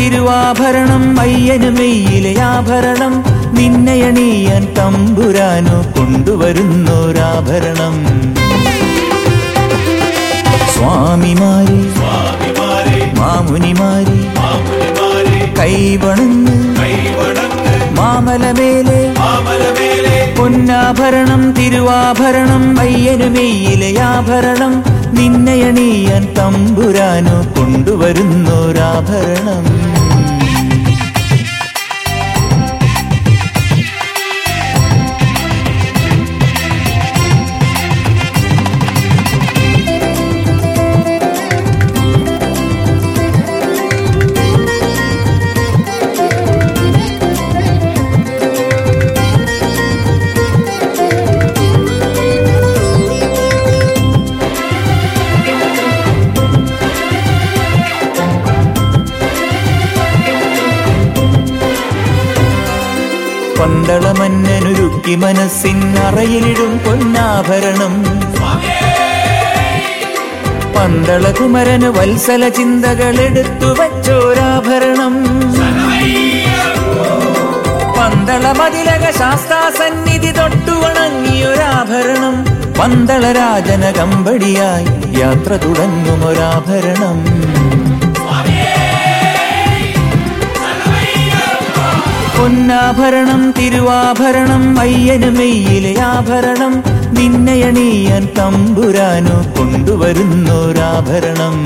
തിരുവാഭരണം അയ്യന് മെയ്യിലെ ആഭരണം നിന്നയണിയാൻ തമ്പുരാനു കൊണ്ടുവരുന്നൊരാഭരണം സ്വാമിമാരെ സ്വാമിമാരെ മാമുനിമാരെ മാമുനിമാരെ കൈവണങ്ങ് കൈവണങ്ങ് മാമലമേലെ മാമലമേലെ പൊന്നാഭരണം തിരുവാഭരണം അയ്യനു മെയ്യിലെ ആഭരണം നിന്നയണിയാൻ തമ്പുരാനു കൊണ്ടുവരുന്നൊരാഭരണം പന്തളമന്നനുരുക്കി മനസ്സിനറയിലിടും പൊന്നാഭരണം പന്തളകുമരന് വത്സല ചിന്തകളെടുത്തു വച്ചോരാഭരണം പന്തളമതിലക ശാസ്താസന്നിധി തൊട്ടു വണങ്ങിയൊരാഭരണം പന്തളരാജന കമ്പടിയായി യാത്ര തുടങ്ങുമൊരാഭരണം പൊന്നാഭരണം തിരുവാഭരണം അയ്യന് മെയ്യിലെ ആഭരണം നിന്നയണിയാൻ തമ്പുരാനു കൊണ്ടുവരുന്നൊരാഭരണം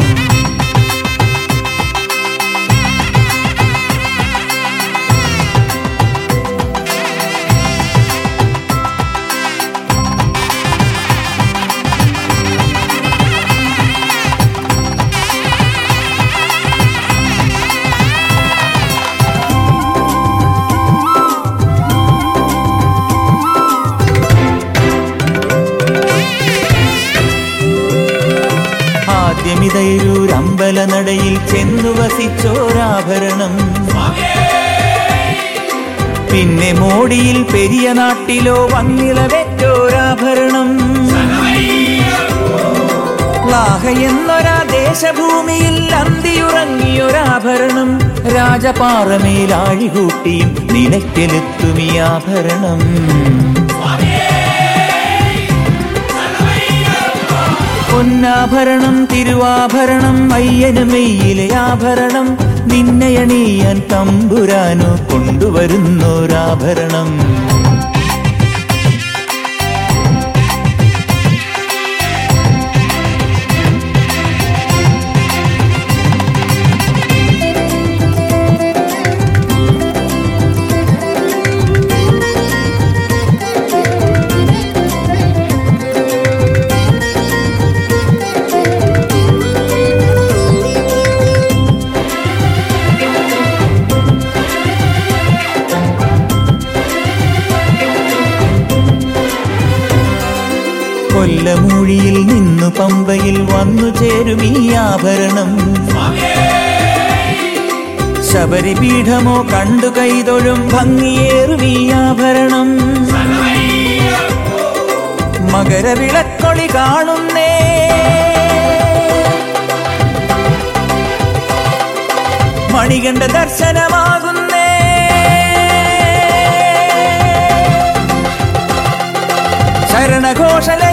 ആദ്യമിതയൂരമ്പല നടയിൽ ചെന്നു വസിച്ചോരാഭരണം പിന്നെ മോടിയിൽ പെരിയ നാട്ടിലോ വന്നിള വെച്ചോരാഭരണം ലാഹ എന്നൊരാ ദേശഭൂമിയിൽ അന്തിയുറങ്ങിയൊരാഭരണം രാജപാറമേലാഴികൂട്ടിയും നിലയ്ക്കലെത്തുമീ ആഭരണം പൊന്നാഭരണം തിരുവാഭരണം അയ്യന് മെയ്യിലെ ആഭരണം നിന്നയണിയാൻ തമ്പുരാനു കൊണ്ടുവരുന്നൊരാഭരണം കൊല്ലമൂഴിയിൽ നിന്നു പമ്പയിൽ വന്നു ചേരും ഈ ആഭരണം ശബരിപീഠമോ കണ്ടു കൈതൊഴും ഭംഗിയേറും ഈ ആഭരണം മകരവിളക്കൊളി കാണുന്നേ മണികണ്ഠ ദർശനമാകുന്നേ ശരണഘോഷല